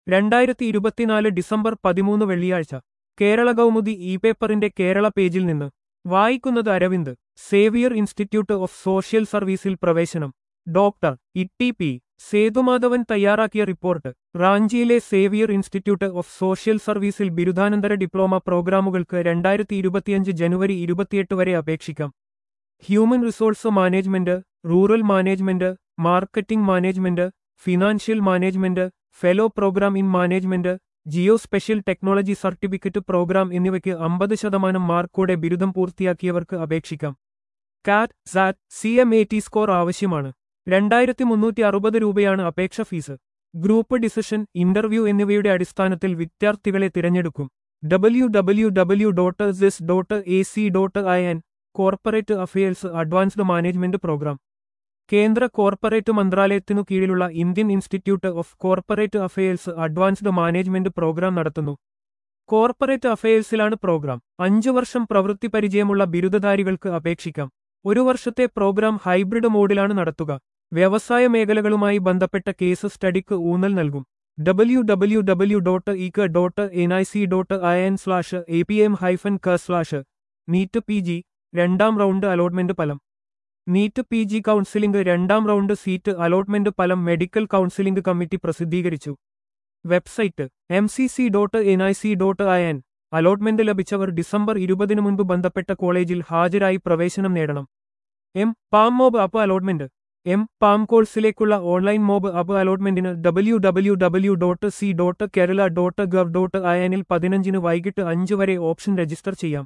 രണ്ടായിരത്തി ഇരുപത്തിനാല് ഡിസംബർ പതിമൂന്ന് വെള്ളിയാഴ്ച കേരള കൗമുദി ഇ പേപ്പറിന്റെ കേരള പേജിൽ നിന്ന് വായിക്കുന്നത് Aravind Xavier institute of social സർവീസിൽ പ്രവേശനം ഡോക്ടർ ഇട്ടി പി സേതുമാധവൻ തയ്യാറാക്കിയ റിപ്പോർട്ട് റാഞ്ചിയിലെ സേവിയർ ഇൻസ്റ്റിറ്റ്യൂട്ട് ഓഫ് സോഷ്യൽ സർവീസിൽ ബിരുദാനന്തര ഡിപ്ലോമ പ്രോഗ്രാമുകൾക്ക് രണ്ടായിരത്തി ഇരുപത്തിയഞ്ച് ജനുവരി ഇരുപത്തിയെട്ട് വരെ അപേക്ഷിക്കാം human resource management rural management marketing management financial management fellow programme in management geospatial technology certificate programme എന്നിവയ്ക്ക് അമ്പത് ശതമാനം മാർക്കോടെ ബിരുദം പൂർത്തിയാക്കിയവർക്ക് അപേക്ഷിക്കാം CAT XAT C M A T score ആവശ്യമാണ് രണ്ടായിരത്തി മുന്നൂറ്റി അറുപത് രൂപയാണ് അപേക്ഷ ഫീസ് ഗ്രൂപ്പ് ഡിസിഷൻ ഇന്റർവ്യൂ എന്നിവയുടെ അടിസ്ഥാനത്തിൽ വിദ്യാർത്ഥികളെ തിരഞ്ഞെടുക്കും ഡബ്ല്യു ഡബ്ല്യു ഡബ്ല്യു ഡോട്ട് സിസ് dot A C dot I N corporate affairs advanced management program കേന്ദ്ര കോർപ്പറേറ്റ് മന്ത്രാലയത്തിനു കീഴിലുള്ള Indian institute of corporate affairs advanced management program നടത്തുന്നു കോർപ്പറേറ്റ് അഫയേഴ്സിലാണ് പ്രോഗ്രാം അഞ്ചു വർഷം പ്രവൃത്തി പരിചയമുള്ള ബിരുദധാരികൾക്ക് അപേക്ഷിക്കാം ഒരു വർഷത്തെ പ്രോഗ്രാം ഹൈബ്രിഡ് മോഡിലാണ് നടത്തുക വ്യവസായ മേഖലകളുമായി ബന്ധപ്പെട്ട കേസ് സ്റ്റഡിക്ക് ഊന്നൽ നൽകും ഡബ്ല്യു ഡബ്ല്യു ഡബ്ല്യു ഡോട്ട് ഇക്ക് dot N I C dot I N slash A P M hyphen ക സ്ലാഷ് നീറ്റ് പി ജി രണ്ടാം റൗണ്ട് അലോട്ട്മെന്റ് ഫലം നീറ്റ് പി ജി കൗൺസിലിംഗ് രണ്ടാം റൗണ്ട് സീറ്റ് അലോട്ട്മെന്റ് ഫലം മെഡിക്കൽ കൗൺസിലിംഗ് കമ്മിറ്റി പ്രസിദ്ധീകരിച്ചു website M C C dot N I C dot I N allotment ലഭിച്ചവർ December ഇരുപതിനു മുൻപ് ബന്ധപ്പെട്ട കോളേജിൽ ഹാജരായി പ്രവേശനം നേടണം എം പാം mop up allotment M palm കോഴ്സിലേക്കുള്ള ഓൺലൈൻ മോബ് അപ്പ് അലോട്ട്മെന്റിന് W W W dot C dot Kerala dot gov dot I എനിൽ പതിനഞ്ചിന് വൈകിട്ട് അഞ്ച് വരെ ഓപ്ഷൻ രജിസ്റ്റർ ചെയ്യാം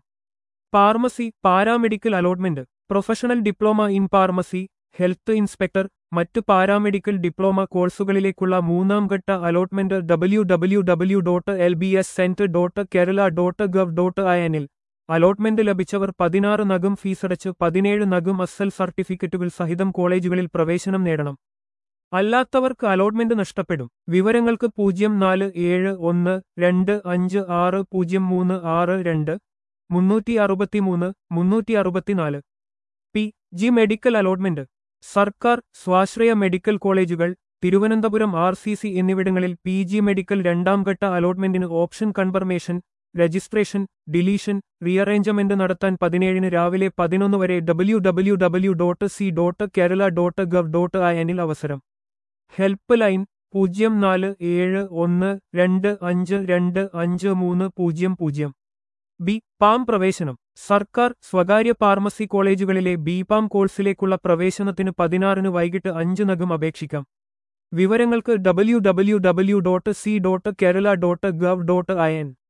pharmacy paramedical allotment professional diploma in pharmacy health inspector മറ്റ് പാരാമെഡിക്കൽ ഡിപ്ലോമ കോഴ്സുകളിലേക്കുള്ള മൂന്നാം ഘട്ട allotment W W W dot L B S cent dot Kerala dot gov dot I എനിൽ അലോട്ട്മെന്റ് ലഭിച്ചവർ പതിനാറ് നഗം ഫീസടച്ച് പതിനേഴ് നഗം അസൽ സർട്ടിഫിക്കറ്റുകൾ സഹിതം കോളേജുകളിൽ പ്രവേശനം നേടണം അല്ലാത്തവർക്ക് അലോട്ട്മെന്റ് നഷ്ടപ്പെടും വിവരങ്ങൾക്ക് പൂജ്യം നാല് ഏഴ് ഒന്ന് രണ്ട് അഞ്ച് ആറ് പൂജ്യം മൂന്ന് ആറ് രണ്ട് മുന്നൂറ്റി അറുപത്തിമൂന്ന് മുന്നൂറ്റി അറുപത്തിനാല് പി ജി മെഡിക്കൽ അലോട്ട്മെന്റ് സർക്കാർ സ്വാശ്രയ മെഡിക്കൽ കോളേജുകൾ തിരുവനന്തപുരം ആർ സി സി എന്നിവിടങ്ങളിൽ പി ജി മെഡിക്കൽ രണ്ടാം ഘട്ട അലോട്ട്മെന്റിന് option confirmation registration deletion rearrangement നടത്താൻ പതിനേഴിന് രാവിലെ പതിനൊന്ന് വരെ W W W dot C dot Kerala dot gov dot I എന്നിൽ അവസരം ഹെൽപ്പ് ലൈൻ പൂജ്യം നാല് ഏഴ് ഒന്ന് രണ്ട് അഞ്ച് രണ്ട് അഞ്ച് മൂന്ന് പൂജ്യം പൂജ്യം ബി പാം പ്രവേശനം സർക്കാർ സ്വകാര്യ ഫാർമസി കോളേജുകളിലെ ബി പാം കോഴ്സിലേക്കുള്ള പ്രവേശനത്തിന് പതിനാറിന് വൈകിട്ട് അഞ്ചിനകം അപേക്ഷിക്കാം വിവരങ്ങൾക്ക് W W W dot C dot Kerala dot gov dot I N